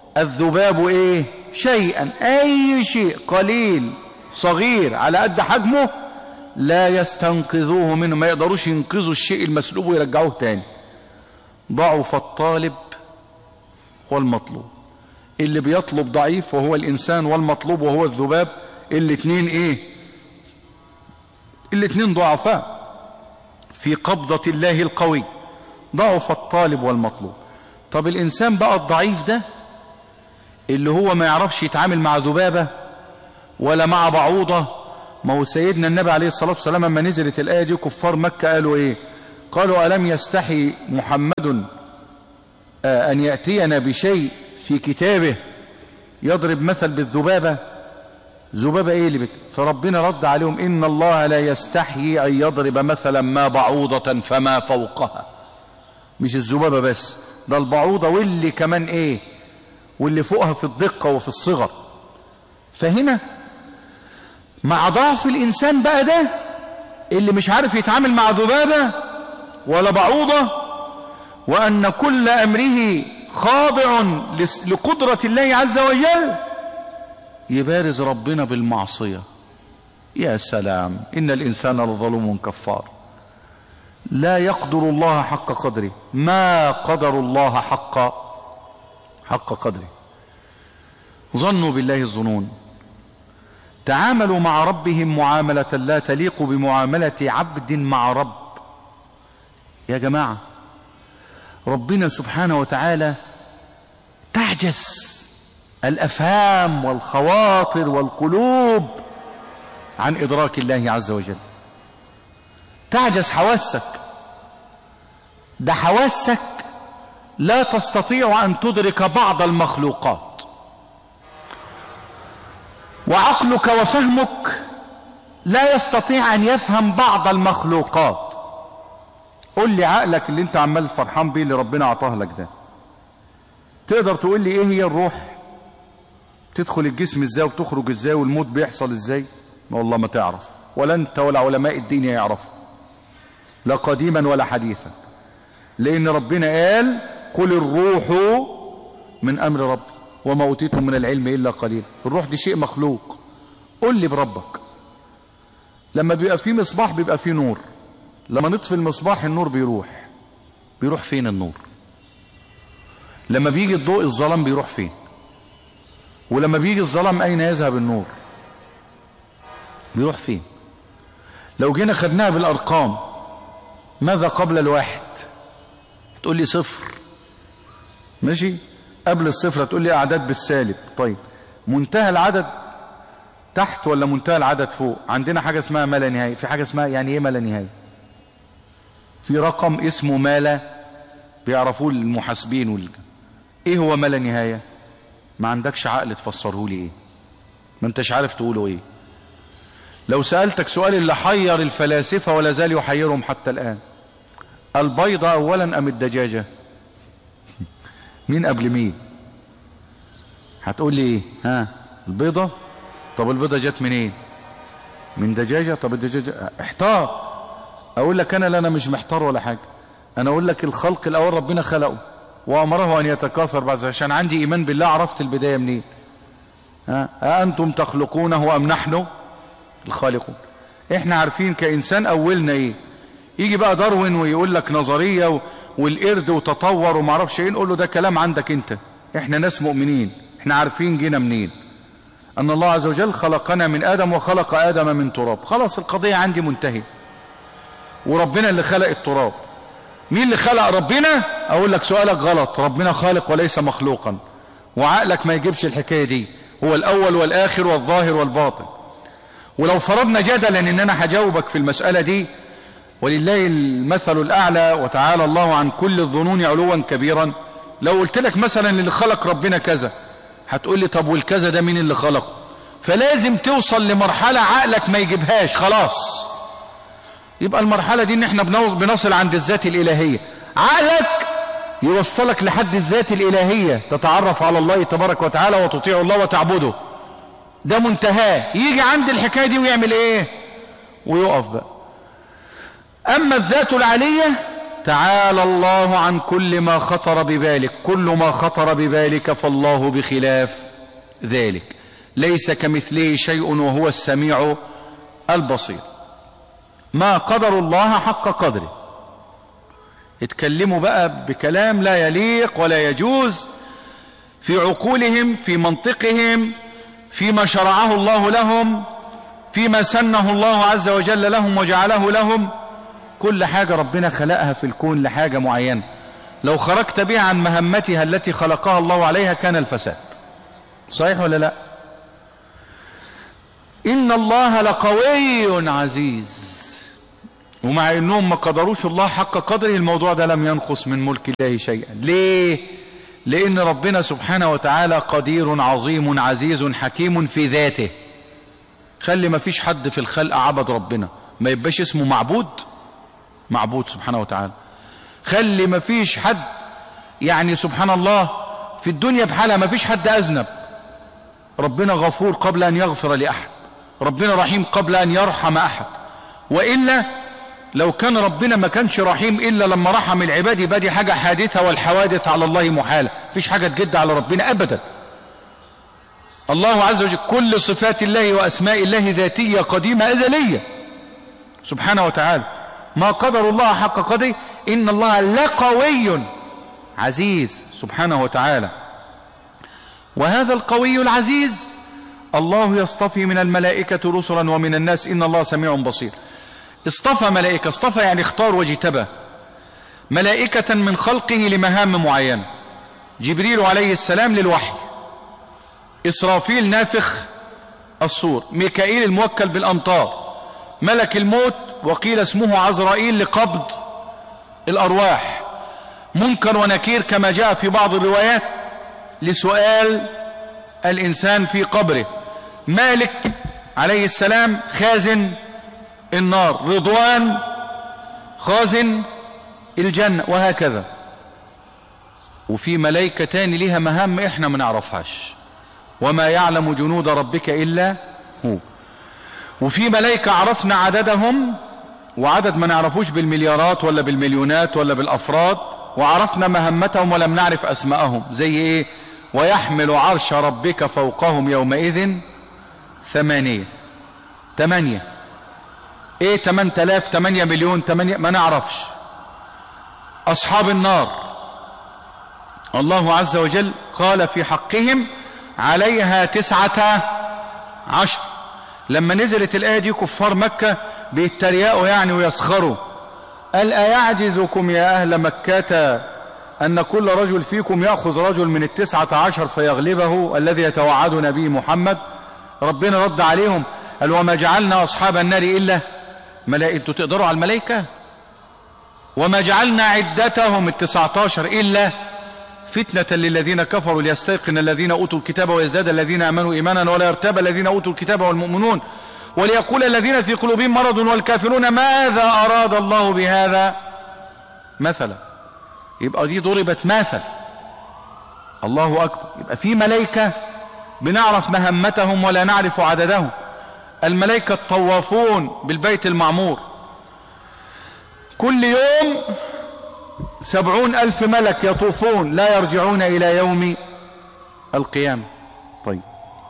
الذباب ايه شيئا اي شيء قليل صغير على قد حجمه لا يستنقذوه منه ما يقدروش ينقذوا الشيء المسلوب ويرجعوه تاني ضعف الطالب والمطلوب اللي بيطلب ضعيف وهو الإنسان والمطلوب وهو الذباب الاتنين ايه الاتنين ضعفاء في قبضة الله القوي ضعف الطالب والمطلوب طب الإنسان بقى الضعيف ده اللي هو ما يعرفش يتعامل مع ذبابة ولا مع بعوضة ما هو سيدنا النبي عليه الصلاة والسلام لما نزلت الآية دي كفار مكة قالوا ايه قالوا ألم يستحي محمد آه أن يأتينا بشيء في كتابه يضرب مثل بالذبابة ذبابة ايه اللي بك فربنا رد عليهم إن الله لا يستحيي أن يضرب مثلا ما بعوضة فما فوقها مش الذبابة بس ده البعوضة واللي كمان ايه واللي فوقها في الدقة وفي الصغر فهنا مع ضعف الإنسان بقى ده اللي مش عارف يتعامل مع ذبابة ولا بعوضة وأن كل أمره خاضع لقدرة الله عز وجل يبارز ربنا بالمعصية يا سلام إن الإنسان لظلوم كفار لا يقدر الله حق قدره ما قدر الله حق حق قدره ظنوا بالله الظنون تعاملوا مع ربهم معاملة لا تليق بمعاملة عبد مع رب يا جماعة ربنا سبحانه وتعالى تعجز الأفهام والخواطر والقلوب عن إدراك الله عز وجل تعجز حواسك ده حواسك لا تستطيع أن تدرك بعض المخلوقات وعقلك وفهمك لا يستطيع أن يفهم بعض المخلوقات قل لي عقلك اللي انت عمال فرحان بيه اللي ربنا عطاه لك ده تقدر تقول لي ايه هي الروح تدخل الجسم ازاي وتخرج ازاي والموت بيحصل ازاي والله ما تعرف ولا انت ولا علماء الدين يعرفوا لا قديما ولا حديثا لان ربنا قال قل الروح من امر ربي وما اوتيتم من العلم الا قليلا الروح دي شيء مخلوق قل لي بربك لما بيبقى فيه مصباح بيبقى فيه نور لما نطفي المصباح النور بيروح بيروح فين النور لما بيجي الضوء الظلام بيروح فين ولما بيجي الظلام اين يذهب النور بيروح فين لو جينا خدناها بالارقام ماذا قبل الواحد تقول لي صفر ماشي قبل الصفر تقول لي اعداد بالسالب طيب منتهى العدد تحت ولا منتهى العدد فوق عندنا حاجة اسمها ما لا نهاية في حاجة اسمها يعني ايه ما لا نهاية في رقم اسمه ما لا بيعرفوه المحاسبين وال... ايه هو ما لا نهاية ما عندكش عقل تفسره لي ايه ما انتش عارف تقوله ايه لو سألتك سؤال اللي حير الفلاسفة ولا زال يحيرهم حتى الآن البيضة أولا أم الدجاجة مين قبل مين هتقول لي ايه ها البيضة طب البيضة جت منين من دجاجة طب الدجاجة احتار اقول لك انا لا انا مش محتار ولا حاجة انا اقول لك الخلق الاول ربنا خلقه وامره ان يتكاثر بعد عشان عندي ايمان بالله عرفت البداية منين ها أأنتم تخلقونه ام نحن الخالقون احنا عارفين كإنسان اولنا ايه يجي بقى داروين ويقول لك نظرية والقرد وتطور وما اعرفش ايه نقول له ده كلام عندك انت احنا ناس مؤمنين احنا عارفين جينا منين ان الله عز وجل خلقنا من ادم وخلق ادم من تراب خلاص القضية عندي منتهي وربنا اللي خلق التراب مين اللي خلق ربنا اقول لك سؤالك غلط ربنا خالق وليس مخلوقا وعقلك ما يجيبش الحكاية دي هو الاول والاخر والظاهر والباطن ولو فرضنا جدلا ان انا هجاوبك في المسألة دي ولله المثل الأعلى وتعالى الله عن كل الظنون علوا كبيرا لو قلت لك مثلا اللي خلق ربنا كذا هتقول لي طب والكذا ده مين اللي خلقه فلازم توصل لمرحلة عقلك ما يجيبهاش خلاص يبقى المرحلة دي ان احنا بنصل عند الذات الإلهية عقلك يوصلك لحد الذات الإلهية تتعرف على الله تبارك وتعالى وتطيع الله وتعبده ده منتهاه يجي عند الحكاية دي ويعمل ايه ويقف بقى أما الذات العالية تعالى الله عن كل ما خطر ببالك كل ما خطر ببالك فالله بخلاف ذلك ليس كمثله شيء وهو السميع البصير ما قدر الله حق قدره اتكلموا بقى بكلام لا يليق ولا يجوز في عقولهم في منطقهم فيما شرعه الله لهم فيما سنه الله عز وجل لهم وجعله لهم كل حاجة ربنا خلقها في الكون لحاجة معينة لو خرجت بها عن مهمتها التي خلقها الله عليها كان الفساد صحيح ولا لا إن الله لقوي عزيز ومع انهم ما قدروش الله حق قدره الموضوع ده لم ينقص من ملك الله شيئا ليه لان ربنا سبحانه وتعالى قدير عظيم عزيز حكيم في ذاته خلي ما فيش حد في الخلق عبد ربنا ما يبقاش اسمه معبود معبود سبحانه وتعالى خلي ما فيش حد يعني سبحان الله في الدنيا بحالها ما فيش حد أذنب ربنا غفور قبل أن يغفر لأحد ربنا رحيم قبل أن يرحم أحد وإلا لو كان ربنا ما كانش رحيم إلا لما رحم العباد يبقى دي حاجة حادثة والحوادث على الله محالة فيش حاجة تجد على ربنا أبدا الله عز وجل كل صفات الله وأسماء الله ذاتية قديمة أزلية سبحانه وتعالى ما قدر الله حق قدره إن الله لقوي عزيز سبحانه وتعالى وهذا القوي العزيز الله يصطفي من الملائكة رسلا ومن الناس إن الله سميع بصير اصطفى ملائكة اصطفى يعني اختار واجتبى ملائكة من خلقه لمهام معينة جبريل عليه السلام للوحي إسرافيل نافخ الصور ميكائيل الموكل بالأمطار ملك الموت وقيل اسمه عزرائيل لقبض الأرواح منكر ونكير كما جاء في بعض الروايات لسؤال الإنسان في قبره مالك عليه السلام خازن النار رضوان خازن الجنة وهكذا وفي ملائكة تاني ليها مهام احنا ما نعرفهاش وما يعلم جنود ربك إلا هو وفي ملائكة عرفنا عددهم وعدد ما نعرفوش بالمليارات ولا بالمليونات ولا بالأفراد وعرفنا مهمتهم ولم نعرف أسماءهم زي إيه ويحمل عرش ربك فوقهم يومئذ ثمانية ثمانية ايه 8000 8 مليون 8 ما نعرفش اصحاب النار الله عز وجل قال في حقهم عليها تسعة عشر لما نزلت الآية دي كفار مكة بيتريقوا يعني ويسخروا قال أيعجزكم يا أهل مكة أن كل رجل فيكم يأخذ رجل من التسعة عشر فيغلبه الذي يتوعدنا به محمد ربنا رد عليهم قال وما جعلنا أصحاب النار إلا ملائكة انتوا تقدروا على الملائكة وما جعلنا عدتهم التسعة عشر إلا فتنة للذين كفروا ليستيقن الذين أوتوا الكتاب ويزداد الذين أمنوا إيمانا ولا يرتاب الذين أوتوا الكتاب والمؤمنون وليقول الذين في قلوبهم مرض والكافرون ماذا أراد الله بهذا مثلا يبقى دي ضربت مثل الله أكبر يبقى في ملائكة بنعرف مهمتهم ولا نعرف عددهم الملائكة الطوافون بالبيت المعمور كل يوم سبعون ألف ملك يطوفون لا يرجعون إلى يوم القيامة طيب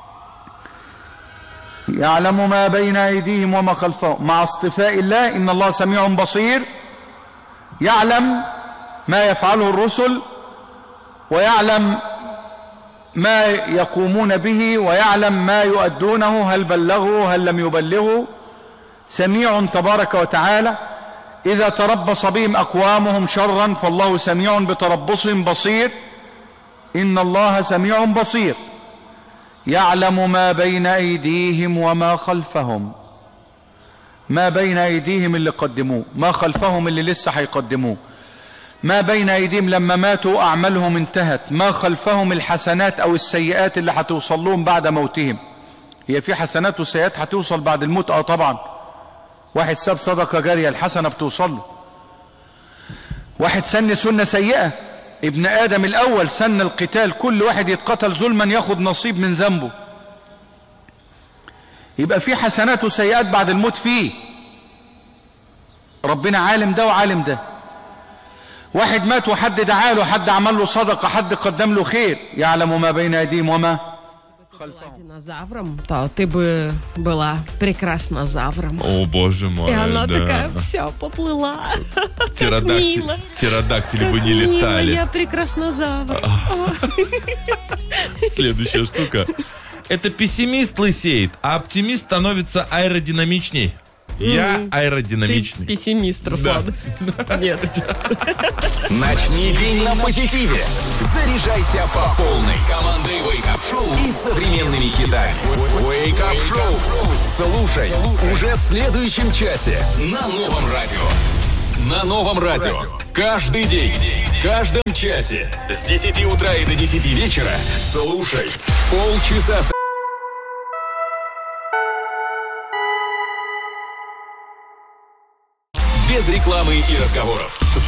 يعلم ما بين أيديهم وما خلفهم مع اصطفاء الله إن الله سميع بصير يعلم ما يفعله الرسل ويعلم ما يقومون به ويعلم ما يؤدونه هل بلغوا هل لم يبلغوا سميع تبارك وتعالى إذا تربص بهم أقوامهم شرا فالله سميع بتربصهم بصير إن الله سميع بصير يعلم ما بين أيديهم وما خلفهم ما بين أيديهم اللي قدموه ما خلفهم اللي لسه هيقدموه ما بين أيديهم لما ماتوا أعمالهم انتهت ما خلفهم الحسنات أو السيئات اللي هتوصل لهم بعد موتهم هي في حسنات وسيئات هتوصل بعد الموت اه طبعا واحد ساب صدقة جارية الحسنة بتوصل له واحد سن سنة سيئة ابن آدم الأول سن القتال كل واحد يتقتل ظلما ياخد نصيب من ذنبه يبقى في حسنات وسيئات بعد الموت فيه ربنا عالم ده وعالم ده واحد مات وحد دعا له حد عمل له صدقة حد قدم له خير يعلم ما بين أيديهم وما была динозавром, то ты бы была прекраснозавром. О, боже мой. И она да. такая вся поплыла. Птеродактиль- мило. Птеродактили бы не Мило, летали. я прекраснозавр. Следующая штука. Это пессимист лысеет, а оптимист становится аэродинамичней. Я Ты аэродинамичный. пессимист, Руслан. Нет. Начни день на позитиве. Заряжайся по полной. С командой Wake Up Show и современными хитами. Wake Up Show. Слушай уже в следующем часе на новом радио. На новом радио. Каждый день. В каждом часе. С 10 утра и до 10 вечера. Слушай. Полчаса с без рекламы и разговоров.